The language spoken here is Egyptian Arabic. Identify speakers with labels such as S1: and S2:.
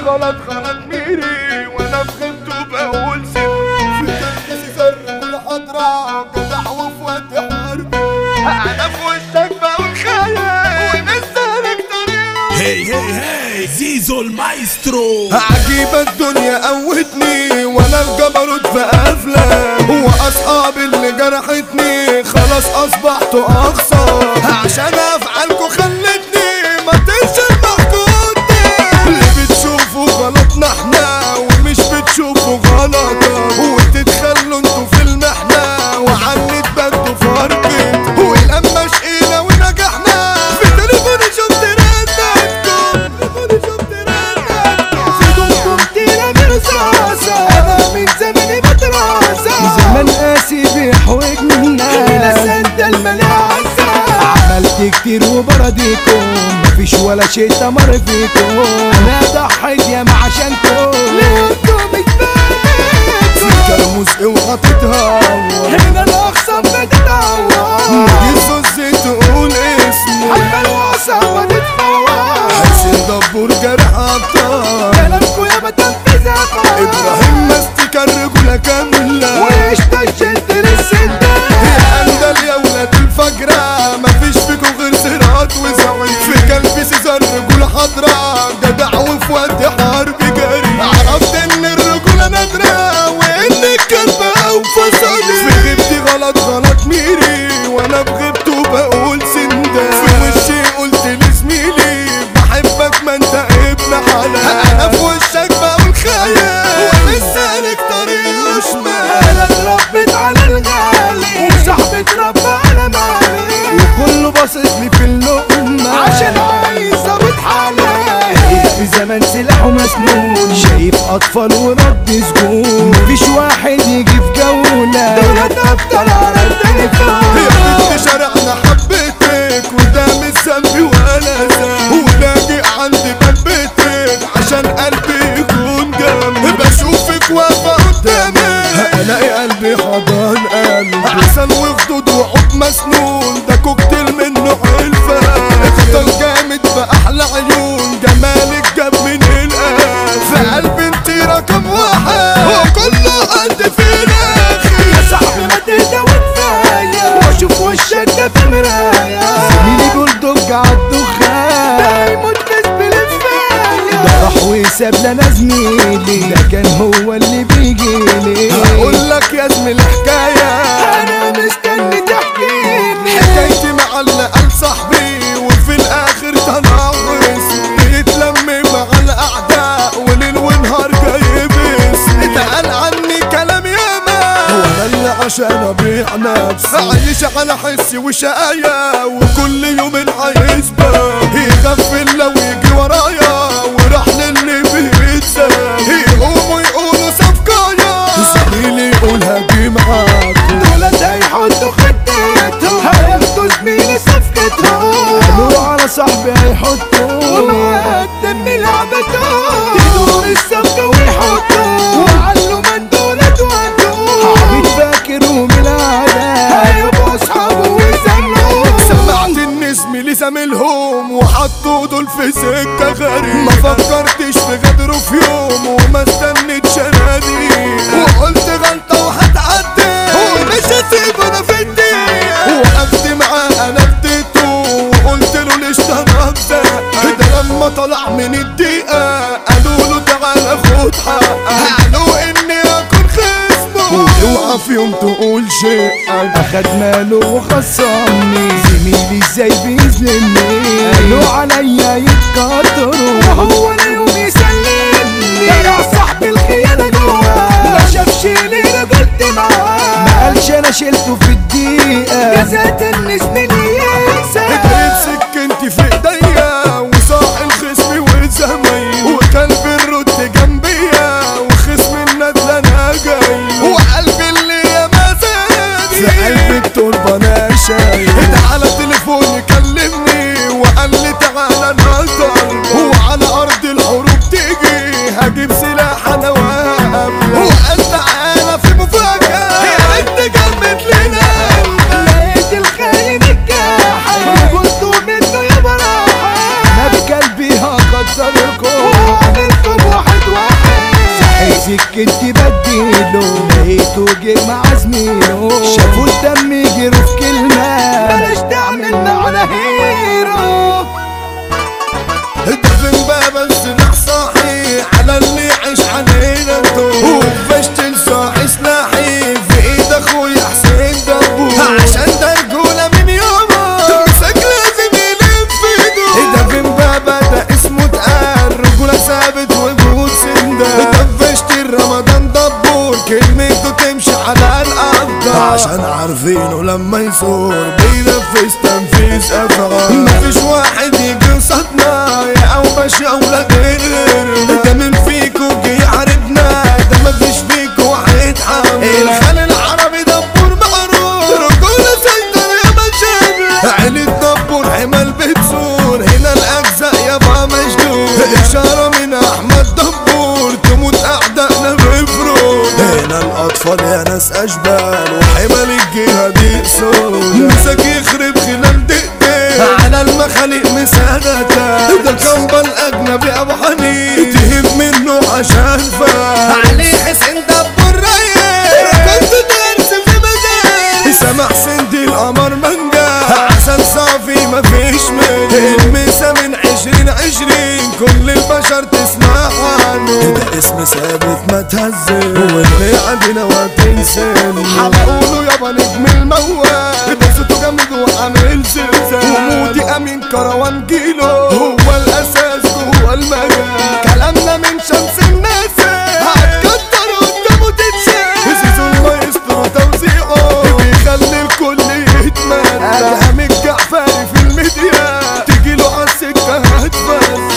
S1: غلط غلط ميري وانا في غيبته بقول سن
S2: في تنفسي سر كل حضرة جدع وفي وقت حرب
S1: انا في وشك بقول خيال ولسه لك طريق
S3: هي هي هي زيزو المايسترو
S2: عجيبة الدنيا قوتني وانا الجبروت في افلام واصحابي اللي جرحتني خلاص اصبحت اخسر عشان افعالكوا خلتني ما تنسى المحكوت اللي بتشوفوا غلطنا احنا ومش بتشوفوا غلطة وتتخلوا انتوا في المحنة وعني تبدوا فرقت ولما شقينا ونجحنا في تليفوني شفت رنتكم تليفوني شفت رنتكم
S4: في دمكم تيرة رصاصة أنا من زمن مدرسة زمن قاسي بيحوجنا إلى سد المنازة عملت كتير وبرضيكم مفيش ولا شيء تمر فيكم أنا ضحيت ياما عشانكم ليكم
S2: في كرموز اوعى تتهور
S4: هنا الأقسام بتتعور
S2: دي سوزي تقول اسمه
S4: حتى الوصى ما تتفور
S2: حسين دبور جرح ابطال
S4: كلامكم يا بتنفذها
S2: ابراهيم مستكر رجولة كاملة
S4: وإيش تشلت للسندة
S2: يا اندل يا ولاد الفجرة مفيش فيكم غير صراط وزعيم في قلبي سيزر رجولة حضرة جدع وفي وقت حرب جري عرفت ان الرجولة نادرة وان الكلب اوفى صديق في غيبتي غلط غلط ميري وانا بغيبته بقول سندة في وشي قلت لزميلي بحبك ما انت ابن حلال انا في وشك بقول خيال ولسه لك طريق شمال
S4: انا اتربيت على الغالي وصاحبي اتربى على مالي وكله باصص لي في اللقمة عشان عايز ابوت حالي في زمن سلاحه مسنون شايف اطفال ورد سجون مفيش واحد يجي في جولة دولة افضل على التليفون
S2: يا بنت شارعنا حبيتك وده مش ذنبي ولا ذنب ولاجئ عند باب بيتك عشان قلبي يكون جنبي بشوفك واقفة قدامي الاقي قلبي حضن قلبي عسل وخدود وعود مسنون ده كوكتيل منه حلفة اختار جامد بأحلى عيون جمالك جاب من القلب في قلبي انت رقم واحد وكله قد في الاخر
S4: يا صاحبي ما تهدى وكفاية واشوف وشك ده في مراية زميلي بولدوج عالدخان ده يموت بس بالفاية ده راح وساب لنا زميلي ده كان هو اللي بيجيلي
S2: هقول لك يا زميل حكاية
S4: انا مستني تحكيلي
S2: حكايتي مع اللي قال صاحبي وفي الاخر تنغص بيتلم مع الاعداء وليل ونهار جايب اسمي اتقال عني كلام ياما وانا اللي عشان ابيع نفسي عايش على حسي وشقايا وكل يوم عايز يغفل لو يجي ورايا وراح للي بيتساب يقوموا يقولوا صفقايا زميلي يقول هاجي معاك
S4: دولت هيحطوا خطتهم هياخدوا زميلي صفقتهم قالوا على صاحبي هيحطوا ومقدم لعبتهم يدور الصفقة ويحطوا وعلوا من دولت وانتوا عبيد فاكر ومن العادة هيبقوا اصحابه ويسموا
S2: سمعت ان زميلي زاملهم وحطوا دول في سكة غريب ما فكرتش في غدره في يوم وما استنيتش انادي وقلت غلطة وهتعدي ومش هسيب انا في الدقيقة وقفت معاه انا اديته وقلت له ليش تنقذة ده لما طلع من الدقيقة قالوا له تعالى خد حقك قالوا اني اكون خصمه واوعى في يوم تقول شيء
S4: اخد ماله وخصمني زميلي ازاي بيظلمني قالوا عليا يتكتروا وهو لا يوم يسلمني يا صاحبي الخيانة جوا ما شافش لي رجلت معاه ما قالش انا شلته في الدقيقة جزات ان زميلي ينسى
S2: اديت سكنتي في ايديا وصاح الخصم وزمي وكلب الرد جنبيا وخصم الندلة انا جاي وقلبي اللي يا مزاجي في قلب التربة انا شايف على تليفوني كلمني وقال لي تعالى انا طالب وعلى ارض الحروب تيجي هجيب سلاح انا وقبلك وقال تعالى في مفاجأة انت جنبت لنا
S4: لقيت الخاين الجاحد قلت منه يا براحة ما بقلبي هقدركم وعملكم سكتي بديله لقيته جه مع زميله شافوا الدم يجروا في كلمة بلاش تعمل معنا هيرو
S2: دفن باب السلاح صاحي على اللي يعيش علينا انتو وفشت صاحي سلاحي في ايد اخويا حسين دبو عشان ده رجولة من يومه مسك لازم يلف في ايده دفن بابا ده اسمه اتقال رجولة ثابت وجود سنده دفشت رمضان دبور كلمته تمشي على الارض عشان عارفينه لما يصور بينفذ تنفيذ افعال مفيش واحد يجي قصادنا يا اوبش يا اولاد غير ده من فيكو جه يحاربنا ده مفيش فيكو هيتحمل الخال العربي دبور معروف رجولة سيطر يا مشاكل عيلة دبور حمل بتزور هنا الاجزاء يابا مشدود اشارة من احمد دبور تموت اعدائنا بفروض هنا الاطفال يا ناس اشبال وحمل الجهة دي اصول مسك يخرب خلال دقيقتين على المخالق مسادتا ده كمبا الاجنبي ابو حنين تهب منه عشان فات علي حسين دبور رايق كنت درس في مجال سامح سندي القمر منجا عسل صافي مفيش منه المسا من عشرين عشرين كل البشر تسمع عنه ده اسم ثابت ما تهزل واللي عندنا وتنسل هنقوله يابا نجم الموال ده صوته جامد وعامل زلزال ومودي امين كروان جيلو هو الاساس جوه المجال كلامنا من شمس الناس هتكتر قدامه تتشال زيزو المايسترو توزيعه بيخلي الكل يتمنى ادهم الجعفري في الميديا تجيله عالسكه هتفل